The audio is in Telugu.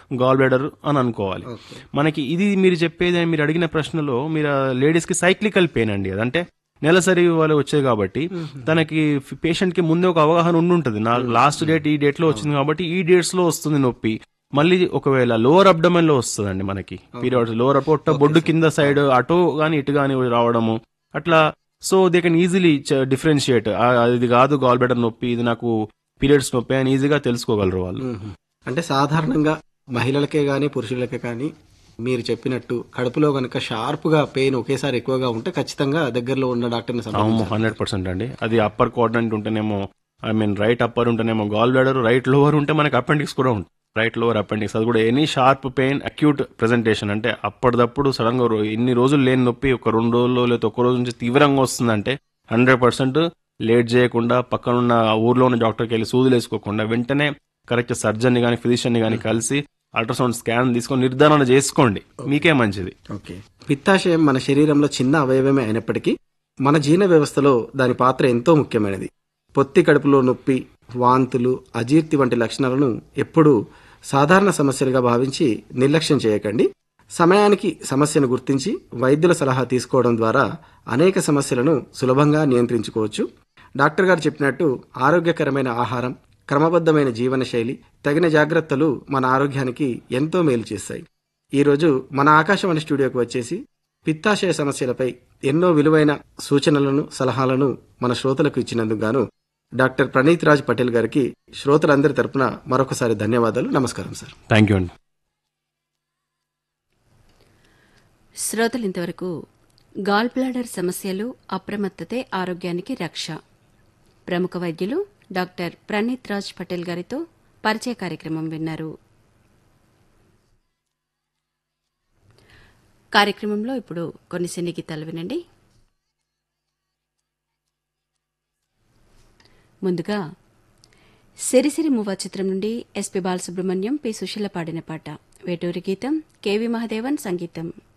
గాల్ బ్లాడర్ అని అనుకోవాలి ఓకే మనకి ఇది మీరు చెప్పేది మీరు అడిగిన ప్రశ్నలో మీరు లేడీస్ కి సైక్లికల్ పెయిన్ అండి అది అంటే నెలసరి వాళ్ళు వచ్చేది కాబట్టి తనకి పేషెంట్ కి ముందే ఒక అవగాహన ఉండి ఉంటుంది నా లాస్ట్ డేట్ ఈ డేట్ లో వచ్చింది కాబట్టి ఈ డేట్స్ లో వస్తుంది నొప్పి మళ్ళీ ఒకవేళ లోవర్ అబ్డమెన్ లో వస్తుందండి మనకి పీరియడ్స్ లోవర్ పొట్ట బొడ్డు కింద సైడ్ అటు గాని ఇటు గాని రావడము అట్లా so they can easily differentiate ఇది కాదు గాల్ బ్లాడర్ నొప్పి ఇది నాకు పీరియడ్స్ నొప్పి అని ఈజీగా తెలుసుకోగలరు వాళ్ళు మ్మ్. అంటే సాధారణంగా మహిళలకే గాని పురుషులకే కానీ మీరు చెప్పినట్టు కడుపులో గనక షార్ప్ గా పెయిన్ ఒకేసారి ఎక్కువగా ఉంటే ఖచ్చితంగా దగ్గరలో ఉన్న డాక్టర్ని అవును సంప్రదించాలి హండ్రెడ్ పర్సెంట్ అండి అది అప్పర్ క్వాడ్రంట్ ఉంటేనేమో ఐ మీన్ రైట్ అప్పర్ ఉంటేనేమో గాల్ బ్లాడర్ రైట్ లోవర్ ఉంటే మనకి అపెండిక్స్ కూడా ఉంటుంది రైట్ లోవర్ అపెండిక్స్ అది కూడా any sharp pain acute presentation అంటే అప్పటిదప్పుడు సడన్ గా రో- ఇన్ని రోజులు లేని నొప్పి ఒక రెండు రోజుల్లో లేదా ఒక రోజు నుంచి తీవ్రంగా వస్తుందంటే హండ్రెడ్ పర్సెంట్ లేట్ చేయకుండా పక్కనున్న ఊర్లో ఉన్న డాక్టర్కి వెళ్ళి సూదులు వేసుకోకుండా వెంటనే కరెక్ట్ సర్జన్ ని కానీ ఫిజిషియన్ ని కానీ కలిసి అల్ట్రాసౌండ్ స్కాన్ తీసుకొని నిర్ధారణ చేసుకోండి మీకే మంచిది ఓకే పిత్తాశయం మన శరీరంలో చిన్న అవయవమే అయినప్పటికీ మన జీర్ణ వ్యవస్థలో దాని పాత్ర ఎంతో ముఖ్యమైనది పొత్తి కడుపులో నొప్పి వాంతులు అజీర్తి వంటి లక్షణాలను ఎప్పుడూ సాధారణ సమస్యలుగా భావించి నిర్లక్ష్యం చేయకండి సమయానికి సమస్యను గుర్తించి వైద్యుల సలహా తీసుకోవడం ద్వారా అనేక సమస్యలను సులభంగా నియంత్రించుకోవచ్చు డాక్టర్ గారు చెప్పినట్టు ఆరోగ్యకరమైన ఆహారం క్రమబద్ధమైన జీవనశైలి తగిన జాగ్రత్తలు మన ఆరోగ్యానికి ఎంతో మేలు చేస్తాయి ఈరోజు మన ఆకాశవాణి స్టూడియోకి వచ్చేసి పిత్తాశయ సమస్యలపై ఎన్నో విలువైన సూచనలను సలహాలను మన శ్రోతలకు ఇచ్చినందుకు గాను డాక్టర్ ప్రణీత్ రాజ్ పటేల్ గారికి శ్రోతలందరి తరపున మరొకసారి ధన్యవాదాలు నమస్కారం సార్ థ్యాంక్ యూ అండి శ్రోతలు ఇంతవరకు గాల్ బ్లాడర్ సమస్యలు అప్రమత్తతే ఆరోగ్యానికి రక్ష ప్రముఖ వైద్యులు డాక్టర్ ప్రణీత్ రాజ్ పటేల్ గారితో పరిచయ కార్యక్రమం విన్నారు కార్యక్రమంలో ఇప్పుడు కొన్ని సినీ గీతాలు వినండి ముందుగా సిరిసిరి మువ్వ చిత్రం నుండి ఎస్పి బాలసుబ్రహ్మణ్యం పి సుశీల పాడిన పాట వేటూరి గీతం కెవి మహదేవన్ సంగీతం